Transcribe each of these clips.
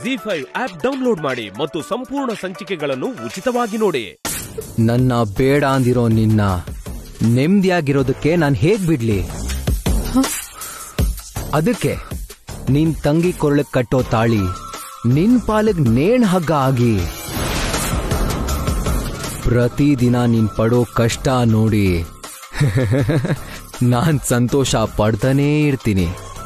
G five app download ಮಾಡಿ ಮತ್ತು ಸಂಪೂರ್ಣ ಸಂಚಿಕೆಗಳನ್ನು ಉಚಿತವಾಗಿ ನೋಡಿ ನನ್ನ ಬೇಡ ಅಂದಿರೋ ನಿನ್ನ ನೆಮ್ಮದಿಯಾಗಿರೋದಕ್ಕೆ ನಾನು ಹೇಗ್ ಬಿಡ್ಲಿ ಅದಕ್ಕೆ ನಿನ್ ತಂಗಿ ಕೊರಳಕ್ ಕಟ್ಟೋ ತಾಳಿ ನಿನ್ ಪಾಲಿಗ್ ನೇಣ್ ಹಗ್ಗ ಆಗಿ ಪ್ರತಿದಿನ ನೀನ್ ಪಡೋ ಕಷ್ಟ ನೋಡಿ ನಾನ್ ಸಂತೋಷ ಪಡ್ತಾನೇ ಇರ್ತೀನಿ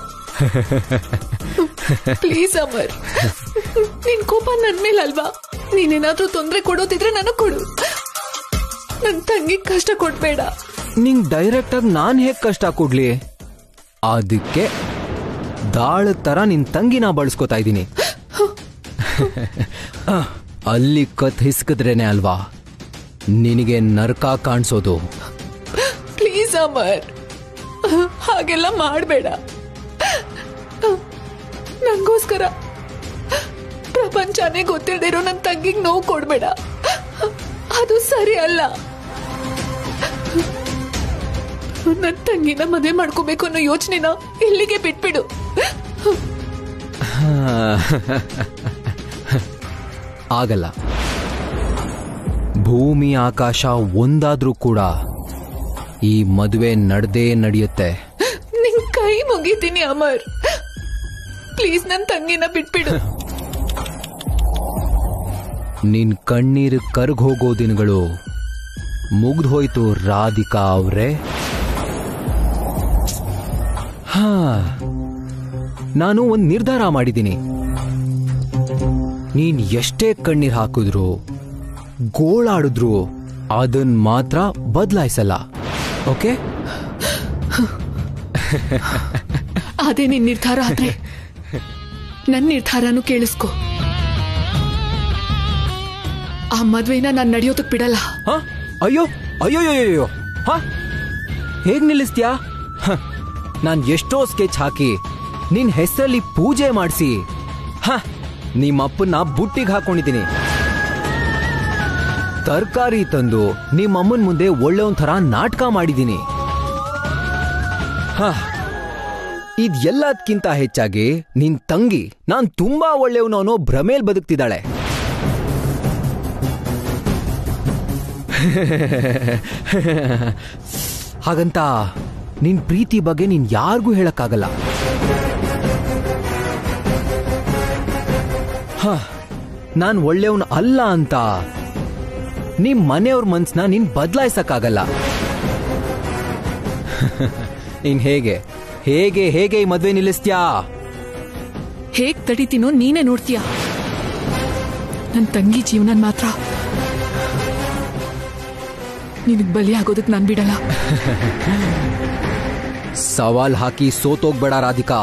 ಪ್ಲೀಸ್ ಅಮರ್ ನಿನ್ ಕೋಪ ನನ್ ಮೇಲೆ ಅಲ್ವಾ ನೀನೇನಾದ್ರೂ ತೊಂದ್ರೆ ಕೊಡೋದಿದ್ರೆ ನನಗ್ ಕೊಡು ನನ್ ತಂಗಿ ಕಷ್ಟ ಕೊಡ್ಬೇಡ ನಿಂಗ್ ಡೈರೆಕ್ಟ್ ಆಗಿ ನಾನ್ ಹೇಗ್ ಕಷ್ಟ ಕೊಡ್ಲಿ ಅದಕ್ಕೆ ದಾಳ ತರ ನಿನ್ ತಂಗಿನ ಬಳಸ್ಕೊತಾ ಇದ್ದೀನಿ ಅಲ್ಲಿ ಕತ್ ಹಿಸ್ಕಿದ್ರೇನೆ ಅಲ್ವಾ ನಿನಗೆ ನರ್ಕ ಕಾಣಿಸೋದು ಪ್ಲೀಸ್ ಅಮರ್ ಹಾಗೆಲ್ಲ ಮಾಡಬೇಡ ನಂಗೋಸ್ಕರ ಪ್ರಪಂಚನೇ ಗೊತ್ತಿಲ್ದಿರೋ ನನ್ ತಂಗಿಗ್ ನೋವು ಕೊಡ್ಬೇಡ ಅದು ಸರಿ ಅಲ್ಲ ನನ್ ತಂಗಿನ ಮದುವೆ ಮಾಡ್ಕೋಬೇಕು ಅನ್ನೋ ಯೋಚನೆನ ಇಲ್ಲಿಗೆ ಬಿಟ್ಬಿಡು ಆಗಲ್ಲ ಭೂಮಿ ಆಕಾಶ ಒಂದಾದ್ರೂ ಕೂಡ ಈ ಮದುವೆ ನಡ್ದೇ ನಡೆಯುತ್ತೆ ನಿನ್ ಕೈ ಮುಗಿತೀನಿ ಅಮರ್ ಪ್ಲೀಸ್ ನನ್ ತಂಗಿನ ಬಿಟ್ಬಿಡು ನಿನ್ ಕಣ್ಣೀರು ಕರ್ಗ್ ಹೋಗೋ ದಿನಗಳು ಮುಗ್ದು ಹೋಯ್ತು ರಾಧಿಕಾ ಅವ್ರೆ ಹಾ ನಾನು ಒಂದ್ ನಿರ್ಧಾರ ಮಾಡಿದ್ದೀನಿ ನೀನ್ ಎಷ್ಟೇ ಕಣ್ಣೀರ್ ಹಾಕಿದ್ರು ಗೋಳಾಡಿದ್ರು ಅದನ್ ಮಾತ್ರ ಬದಲಾಯಿಸಲ್ಲ ಓಕೆ ಅದೇ ನಿನ್ ನಿರ್ಧಾರ ಆದ್ರೆ ನನ್ ನಿರ್ಧಾರನು ಕೇಳಿಸ್ಕೊ ಆ ಮದ್ವೆನ ನಾನ್ ನಡೆಯೋದಕ್ ಬಿಡಲ್ಲ ಹ? ಅಯ್ಯೋ ಅಯ್ಯೋ ಅಯ್ಯೋ ಅಯ್ಯೋ ಹ ಹೇಗ್ ನಿಲ್ಲಿಸ್ತ್ಯಾ ಹ, ನಾನ್ ಎಷ್ಟೋ ಸ್ಕೆಚ್ ಹಾಕಿ ನಿನ್ ಹೆಸರಲ್ಲಿ ಪೂಜೆ ಮಾಡಿಸಿ ಹ ನಿಮ್ಮಪ್ಪನ್ನ ಬುಟ್ಟಿಗೆ ಹಾಕೊಂಡಿದ್ದೀನಿ ತರಕಾರಿ ತಂದು ನಿಮ್ಮಮ್ಮನ್ ಮುಂದೆ ಒಳ್ಳೆ ಒಂಥರ ನಾಟಕ ಮಾಡಿದ್ದೀನಿ ಹ ಇದ್ ಎಲ್ಲದಕ್ಕಿಂತ ಹೆಚ್ಚಾಗಿ ನಿನ್ ತಂಗಿ ನಾನ್ ತುಂಬಾ ಒಳ್ಳೆಯವನು ಅನ್ನೋ ಭ್ರಮೇಲ್ ಬದುಕ್ತಿದ್ದಾಳೆ ಹಾಗಂತ ನಿನ್ ಪ್ರೀತಿ ಬಗ್ಗೆ ನೀನ್ ಯಾರಿಗೂ ಹೇಳಕ್ಕಾಗಲ್ಲ ಹ, ನಾನ್ ಒಳ್ಳೆಯವನ್ ಅಲ್ಲ ಅಂತ ನಿಮ್ ಮನೆಯವ್ರ ಮನ್ಸ್ನ ನೀನ್ ಬದಲಾಯಿಸಕ್ಕಾಗಲ್ಲ ನೀನ್ ಹೇಗೆ ಹೇಗೆ ಹೇಗೆ ಈ ಮದ್ವೆ ನಿಲ್ಲಿಸ್ತ್ಯಾ ಹೇಗ್ ತಡಿತೀನೋ ನೀನೇ ನೋಡ್ತೀಯ ನನ್ ತಂಗಿ ಜೀವನ ಮಾತ್ರ ನಿನಗ್ ಬಲಿ ಆಗೋದಕ್ ನಾನ್ ಬಿಡಲ್ಲ ಸವಾಲ್ ಹಾಕಿ ಸೋತೋಗ್ಬೇಡ ರಾಧಿಕಾ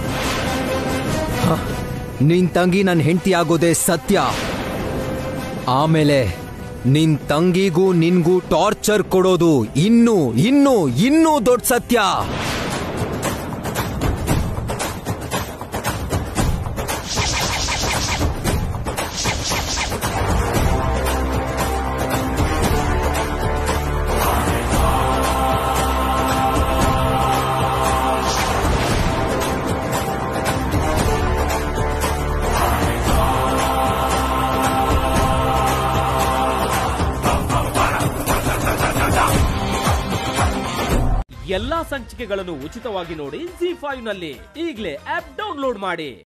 ಹ, ನಿನ್ ತಂಗಿ ನನ್ ಹೆಂಡತಿ ಆಗೋದೇ ಸತ್ಯ ಆಮೇಲೆ ನಿನ್ ತಂಗಿಗೂ ನಿನ್ಗೂ ಟಾರ್ಚರ್ ಕೊಡೋದು ಇನ್ನು ಇನ್ನು ಇನ್ನೂ ದೊಡ್ಡ ಸತ್ಯ ಎಲ್ಲಾ ಸಂಚಿಕೆಗಳನ್ನು ಉಚಿತವಾಗಿ ನೋಡಿ ಜಿ ಫೈವ್ ನಲ್ಲಿ ಈಗಲೇ ಆಪ್ ಡೌನ್ಲೋಡ್ ಮಾಡಿ